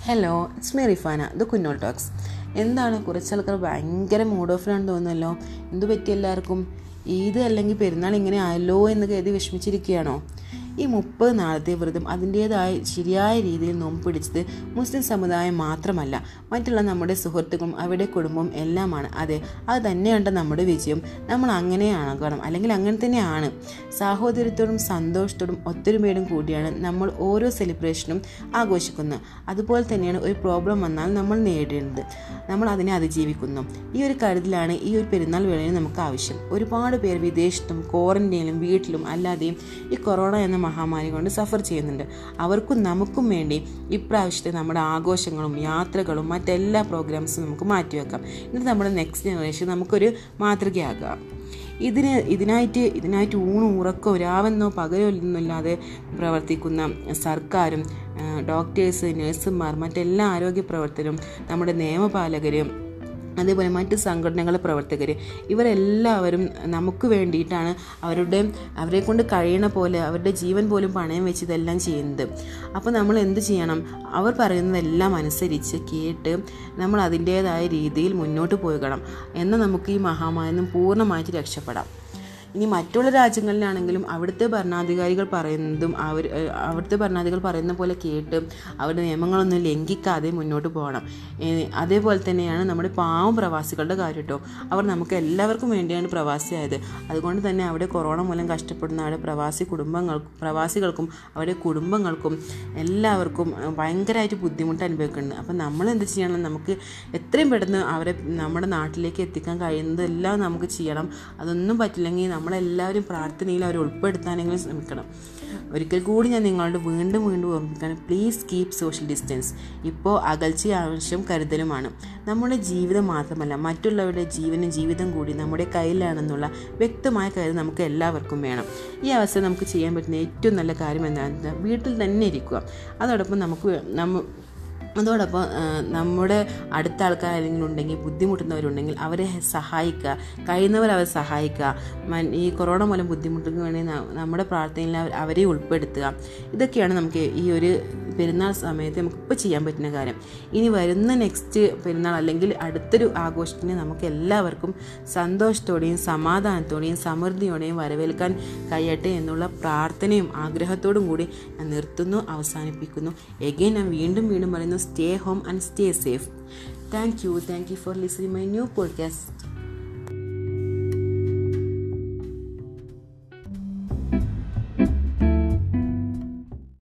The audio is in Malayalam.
Hello it's me Rifana the Kunnol talks എന്താണ് കുറച്ച് ആൾക്കാർ ഭയങ്കര മൂഡ് ഓഫിലാണെന്ന് തോന്നുന്നല്ലോ എന്തു പറ്റി എല്ലാവർക്കും ഈദ് അല്ലെങ്കിൽ പെരുന്നാൾ ഇങ്ങനെ ആയല്ലോ എന്ന് കരുതി വിഷമിച്ചിരിക്കുകയാണോ ഈ മുപ്പത് നാളത്തെ വ്രതം അതിൻ്റേതായ ശരിയായ രീതിയിൽ നോമ്പ് പിടിച്ചത് മുസ്ലിം സമുദായം മാത്രമല്ല മറ്റുള്ള നമ്മുടെ സുഹൃത്തുക്കളും അവരുടെ കുടുംബവും എല്ലാമാണ് അതെ അത് തന്നെയാണ് നമ്മുടെ വിജയം നമ്മൾ അങ്ങനെയാകണം അല്ലെങ്കിൽ അങ്ങനെ തന്നെയാണ് സാഹോദര്യത്തോടും സന്തോഷത്തോടും ഒത്തൊരുമയോടും കൂടിയാണ് നമ്മൾ ഓരോ സെലിബ്രേഷനും ആഘോഷിക്കുന്നത് അതുപോലെ തന്നെയാണ് ഒരു പ്രോബ്ലം വന്നാൽ നമ്മൾ നേരിടേണ്ടത് നമ്മൾ അതിനെ അതിജീവിക്കുന്നു ഈ ഒരു കരുതലാണ് ഈ ഒരു പെരുന്നാൾ വേളയിൽ നമുക്ക് ആവശ്യം ഒരുപാട് പേർ വിദേശത്തും ക്വാറന്റൈനിലും വീട്ടിലും അല്ലാതെയും ഈ കൊറോണ എന്ന മഹാമാരി കൊണ്ട് സഫർ ചെയ്യുന്നുണ്ട് അവർക്കും നമുക്കും വേണ്ടി ഇപ്രാവശ്യത്തെ നമ്മുടെ ആഘോഷങ്ങളും യാത്രകളും മറ്റെല്ലാ പ്രോഗ്രാംസും നമുക്ക് മാറ്റിവെക്കാം എന്നിട്ട് നമ്മുടെ നെക്സ്റ്റ് ജനറേഷൻ നമുക്കൊരു മാതൃകയാകാം ഇതിന് ഇതിനായിട്ട് ഇതിനായിട്ട് ഊണും ഉറക്കോ രാവെന്നോ പകലോ ഒന്നുമില്ലാതെ പ്രവർത്തിക്കുന്ന സർക്കാരും ഡോക്ടേഴ്സ് നഴ്സുമാർ മറ്റെല്ലാ ആരോഗ്യ പ്രവർത്തകരും നമ്മുടെ നിയമപാലകരും അതേപോലെ മറ്റ് സംഘടനകളുടെ പ്രവർത്തകർ ഇവരെല്ലാവരും നമുക്ക് വേണ്ടിയിട്ടാണ് അവരുടെ അവരെ കൊണ്ട് കഴിയണ പോലെ അവരുടെ ജീവൻ പോലും പണയം വെച്ച് ഇതെല്ലാം ചെയ്യുന്നത് അപ്പോൾ നമ്മൾ എന്ത് ചെയ്യണം അവർ പറയുന്നതെല്ലാം അനുസരിച്ച് കേട്ട് നമ്മൾ അതിൻ്റേതായ രീതിയിൽ മുന്നോട്ട് പോകണം എന്നാൽ നമുക്ക് ഈ മഹാമാരിയിൽ നിന്നും പൂർണ്ണമായിട്ട് രക്ഷപ്പെടാം ഇനി മറ്റുള്ള രാജ്യങ്ങളിലാണെങ്കിലും അവിടുത്തെ ഭരണാധികാരികൾ പറയുന്നതും അവർ അവിടുത്തെ ഭരണാധികാരികൾ പറയുന്ന പോലെ കേട്ട് അവരുടെ നിയമങ്ങളൊന്നും ലംഘിക്കാതെ മുന്നോട്ട് പോകണം അതേപോലെ തന്നെയാണ് നമ്മുടെ പാവം പ്രവാസികളുടെ കാര്യം കേട്ടോ അവർ നമുക്ക് എല്ലാവർക്കും വേണ്ടിയാണ് പ്രവാസിയായത് അതുകൊണ്ട് തന്നെ അവിടെ കൊറോണ മൂലം കഷ്ടപ്പെടുന്ന അവിടെ പ്രവാസി കുടുംബങ്ങൾക്കും പ്രവാസികൾക്കും അവരുടെ കുടുംബങ്ങൾക്കും എല്ലാവർക്കും ഭയങ്കരമായിട്ട് ബുദ്ധിമുട്ട് അനുഭവിക്കുന്നുണ്ട് അപ്പം നമ്മൾ എന്ത് ചെയ്യണം നമുക്ക് എത്രയും പെട്ടെന്ന് അവരെ നമ്മുടെ നാട്ടിലേക്ക് എത്തിക്കാൻ കഴിയുന്നതെല്ലാം നമുക്ക് ചെയ്യണം അതൊന്നും പറ്റില്ലെങ്കിൽ നമ്മളെല്ലാവരും പ്രാർത്ഥനയിൽ അവരെ ഉൾപ്പെടുത്താനെങ്കിലും ശ്രമിക്കണം ഒരിക്കൽ കൂടി ഞാൻ നിങ്ങളോട് വീണ്ടും വീണ്ടും ഓർമ്മിക്കാൻ പ്ലീസ് കീപ് സോഷ്യൽ ഡിസ്റ്റൻസ് ഇപ്പോൾ അകൽച്ച ആവശ്യം കരുതലുമാണ് നമ്മുടെ ജീവിതം മാത്രമല്ല മറ്റുള്ളവരുടെ ജീവനും ജീവിതം കൂടി നമ്മുടെ കയ്യിലാണെന്നുള്ള വ്യക്തമായ കാര്യം നമുക്ക് എല്ലാവർക്കും വേണം ഈ അവസരം നമുക്ക് ചെയ്യാൻ പറ്റുന്ന ഏറ്റവും നല്ല കാര്യം എന്താണെന്ന് വെച്ചാൽ വീട്ടിൽ തന്നെ ഇരിക്കുക അതോടൊപ്പം നമുക്ക് നമ്മ അതോടൊപ്പം നമ്മുടെ അടുത്ത ആൾക്കാർ ആരെങ്കിലും ഉണ്ടെങ്കിൽ ബുദ്ധിമുട്ടുന്നവരുണ്ടെങ്കിൽ അവരെ സഹായിക്കുക കഴിയുന്നവർ അവരെ സഹായിക്കുക ഈ കൊറോണ മൂലം ബുദ്ധിമുട്ടുന്ന വേണമെങ്കിൽ നമ്മുടെ പ്രാർത്ഥനയിൽ അവരെ ഉൾപ്പെടുത്തുക ഇതൊക്കെയാണ് നമുക്ക് ഈ ഒരു പെരുന്നാൾ സമയത്ത് നമുക്ക് ഇപ്പോൾ ചെയ്യാൻ പറ്റുന്ന കാര്യം ഇനി വരുന്ന നെക്സ്റ്റ് പെരുന്നാൾ അല്ലെങ്കിൽ അടുത്തൊരു ആഘോഷത്തിന് നമുക്ക് എല്ലാവർക്കും സന്തോഷത്തോടെയും സമാധാനത്തോടെയും സമൃദ്ധിയോടെയും വരവേൽക്കാൻ കഴിയട്ടെ എന്നുള്ള പ്രാർത്ഥനയും ആഗ്രഹത്തോടും കൂടി ഞാൻ നിർത്തുന്നു അവസാനിപ്പിക്കുന്നു എഗെയിൻ ഞാൻ വീണ്ടും വീണ്ടും പറയുന്നു stay home and stay safe. Thank you. Thank you for listening my new podcast.